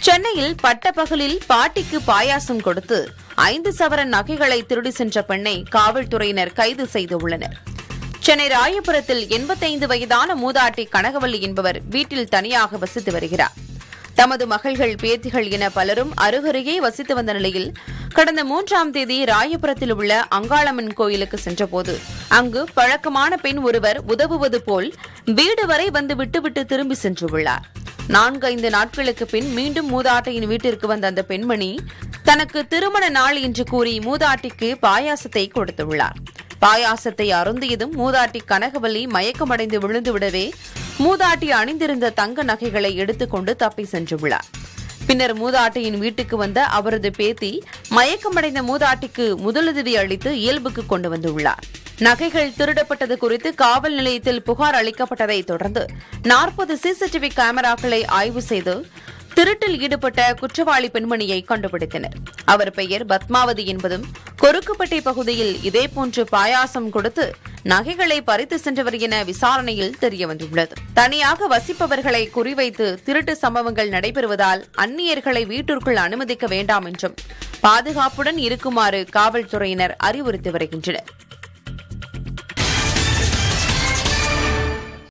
சென்னையில் பட்டப்பகலில் பாட்டிக்கு பாயாசம் கொடுத்து ஐந்து சவரன் நகைகளை திருடி சென்ற பெண்ணை காவல்துறையினர் கைது செய்துள்ளனர் சென்னை ராயபுரத்தில் எண்பத்தைந்து வயதான மூதாட்டி கனகவல்லி என்பவர் வீட்டில் தனியாக வசித்து வருகிறார் தமது மகள்கள் பேத்திகள் என பலரும் அருகருகே வசித்து வந்த நிலையில் கடந்த மூன்றாம் தேதி ராயபுரத்தில் உள்ள அங்காளம்மன் கோயிலுக்கு சென்றபோது அங்கு பழக்கமான பெண் ஒருவர் உதவுவது போல் வீடு வரை வந்து விட்டுவிட்டு திரும்பி சென்றுள்ளார் நான்கைந்து நாட்களுக்கு பின் மீண்டும் மூதாட்டியின் வீட்டிற்கு வந்த அந்த பெண்மணி தனக்கு திருமண நாள் என்று கூறி மூதாட்டிக்கு பாயாசத்தை கொடுத்துள்ளார் பாயாசத்தை அருந்தியதும் மூதாட்டி கனகவல்லி மயக்கமடைந்து விழுந்து விடவே மூதாட்டி அணிந்திருந்த தங்க நகைகளை எடுத்துக்கொண்டு தப்பி சென்றுள்ளார் பின்னர் மூதாட்டியின் வீட்டுக்கு வந்த அவரது பேத்தி மயக்கமடைந்த மூதாட்டிக்கு முதலுதவி அளித்து இயல்புக்கு கொண்டு வந்துள்ளார் நகைகள் திருடப்பட்டது குறித்து காவல் நிலையத்தில் புகார் அளிக்கப்பட்டதை தொடர்ந்து நாற்பது சிசிடிவி கேமராக்களை ஆய்வு செய்து திருட்டில் ஈடுபட்ட குற்றவாளி பெண்மணியை கண்டுபிடித்தனர் அவர் பெயர் பத்மாவதி என்பதும் கொருக்குப்பட்டி பகுதியில் இதேபோன்று பாயாசம் கொடுத்து நகைகளை பறித்து சென்றவர் என விசாரணையில் தெரியவந்துள்ளது தனியாக வசிப்பவர்களை குறிவைத்து திருட்டு சம்பவங்கள் நடைபெறுவதால் அந்நியர்களை வீட்டிற்குள் அனுமதிக்க வேண்டாம் என்றும் பாதுகாப்புடன் இருக்குமாறு காவல்துறையினர் அறிவுறுத்தி வருகின்றனர்